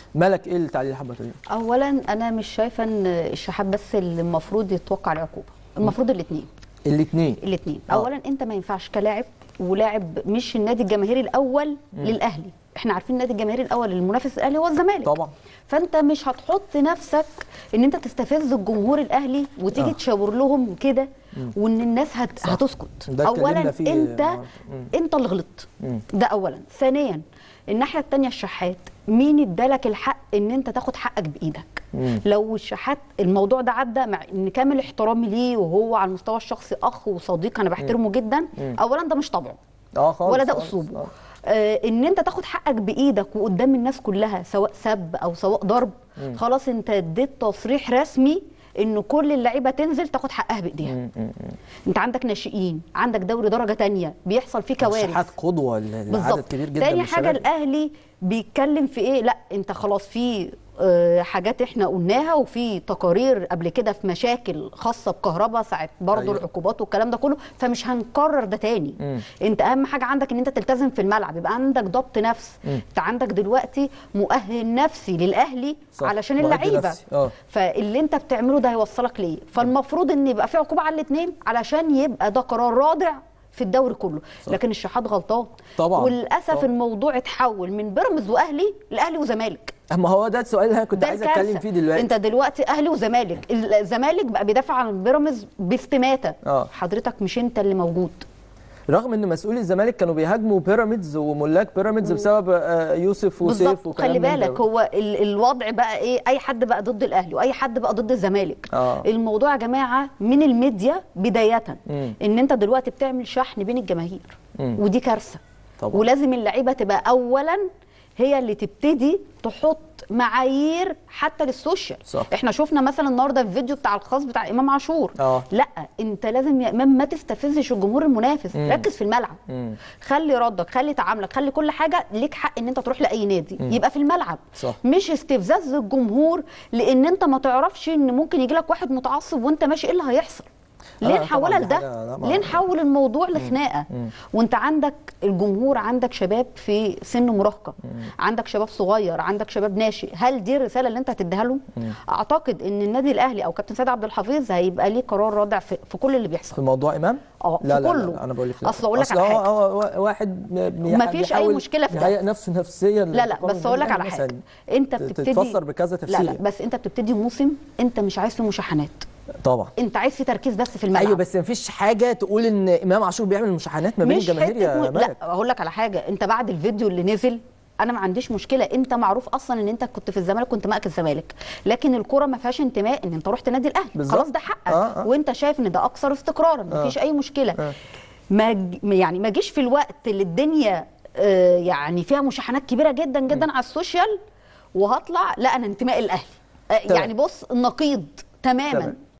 ملك ايه التعليق اللي حابه تقوليه اولا انا مش شايفه ان الشحات بس اللي المفروض يتوقع العقوبه المفروض الاثنين الاثنين الاثنين آه. اولا انت ما ينفعش كلاعب ولاعب مش النادي الجماهيري الاول للاهلي احنا عارفين النادي الجماهيري الاول للمنافس الاهلي هو الزمالك طبعا فانت مش هتحط نفسك ان انت تستفز الجمهور الاهلي وتيجي آه. تشاور لهم كده وان الناس هت... صح. هتسكت ده اتكلمنا اولا فيه انت النهاردة. مم. انت اللي غلطت مم. ده اولا ثانيا الناحيه الثانيه الشحات مين ادالك الحق ان انت تاخد حقك بايدك مم. لو الشحات الموضوع ده عدى مع ان كامل احترامي ليه وهو على المستوى الشخصي اخ وصديق انا بحترمه جدا مم. اولا ده مش طبعه اه خالص ولا ده خالص. اسلوبه آه. آه ان انت تاخد حقك بايدك وقدام الناس كلها سواء سب او سواء ضرب مم. خلاص انت اديت تصريح رسمي ان كل اللعيبه تنزل تاخد حقها بايديها مم. مم. انت عندك ناشئين عندك دوري درجه تانية بيحصل فيه الشحات كوارث قدوه ل- لعدد بالظبط كبير جدا تاني من حاجه الشباب. الاهلي بيتكلم في ايه لا انت خلاص في آه، حاجات احنا قلناها وفي تقارير قبل كده في مشاكل خاصه بكهرباء ساعه برضه أيوة. أيوة. العقوبات والكلام ده كله فمش هنكرر ده تاني مم. انت اهم حاجه عندك ان انت تلتزم في الملعب يبقى عندك ضبط نفس مم. انت عندك دلوقتي مؤهل نفسي للاهلي صح. علشان مؤهل اللعيبه نفسي. اه فاللي انت بتعمله ده هيوصلك ليه فالمفروض ان يبقى في عقوبه على الاثنين علشان يبقى ده قرار رادع في الدوري كله صح. لكن الشحات غلطان طبعا وللاسف طبعا. الموضوع اتحول من بيراميدز واهلي لاهلي وزمالك اما هو ده السؤال اللي انا كنت ده عايز الكارثة. اتكلم فيه دلوقتي انت دلوقتي اهلي وزمالك الزمالك بقى بيدافع عن بيراميدز باستماته اه. حضرتك مش انت اللي موجود رغم ان مسؤولي الزمالك كانوا بيهاجموا بيراميدز وملاك بيراميدز بسبب آه، يوسف وسيف بالظبط وكلام خلي من ده. بالك هو ال- الوضع بقى ايه اي حد بقى ضد الاهلي واي حد بقى ضد الزمالك اه. الموضوع يا جماعه من الميديا بدايه مم. ان انت دلوقتي بتعمل شحن بين الجماهير مم. ودي كارثه طبعا. ولازم اللعيبه تبقى اولا هي اللي تبتدي تحط معايير حتى للسوشيال صح. احنا شفنا مثلا النهارده الفيديو بتاع الخاص بتاع امام عاشور اه. لا انت لازم يا امام ما تستفزش الجمهور المنافس مم. ركز في الملعب مم. خلي ردك خلي تعاملك خلي كل حاجه ليك حق ان انت تروح لاي نادي مم. يبقى في الملعب صح. مش استفزاز الجمهور لان انت ما تعرفش ان ممكن يجي لك واحد متعصب وانت ماشي ايه اللي هيحصل لا، ليه طبعاً نحولها دي لده حاجة- لا، ما- ليه نحول الموضوع لخناقه مم. وانت عندك الجمهور عندك شباب في سن مراهقه عندك شباب صغير عندك شباب ناشئ هل دي الرساله اللي انت هتديها لهم اعتقد ان النادي الاهلي او كابتن سيد عبد الحفيظ هيبقى ليه قرار رادع في, في كل اللي بيحصل في موضوع امام اه لا في لا, كله لا انا بقول لك لا. اصل اقول لك أصل على هو حاجه هو هو واحد بي- مفيش أي بيحاول مشكلة في ده. يهيئ نفسه نفسيا لا لا للانتقال بس اقول لك من على الأهلي حاجه مثلاً. انت ت- بتبتدي تتفسر بكذا لا تفسير لا بس انت بتبتدي موسم انت مش عايز فيه مشاحنات طبعا انت عايز فيه تركيز بس في الملعب ايوه بس مفيش حاجه تقول ان امام عاشور بيعمل مشاحنات ما بين مش الجماهير حتة يا م... ملك لا اقول لك على حاجه انت بعد الفيديو اللي نزل انا ما عنديش مشكله انت معروف اصلا ان انت كنت في الزمالك كنت مأك الزمالك لكن الكوره ما فيهاش انتماء ان انت رحت نادي الاهلي بالظبط. خلاص ده حقك آه، آه. وانت شايف ان ده اكثر استقرارا ما آه. فيش اي مشكله آه. ما ج- يعني ما جيش في الوقت اللي الدنيا آه، يعني فيها مشاحنات كبيره جدا جدا على السوشيال وهطلع لا انا انتماء الاهلي آه، تمام. يعني بص النقيض تماما تمام.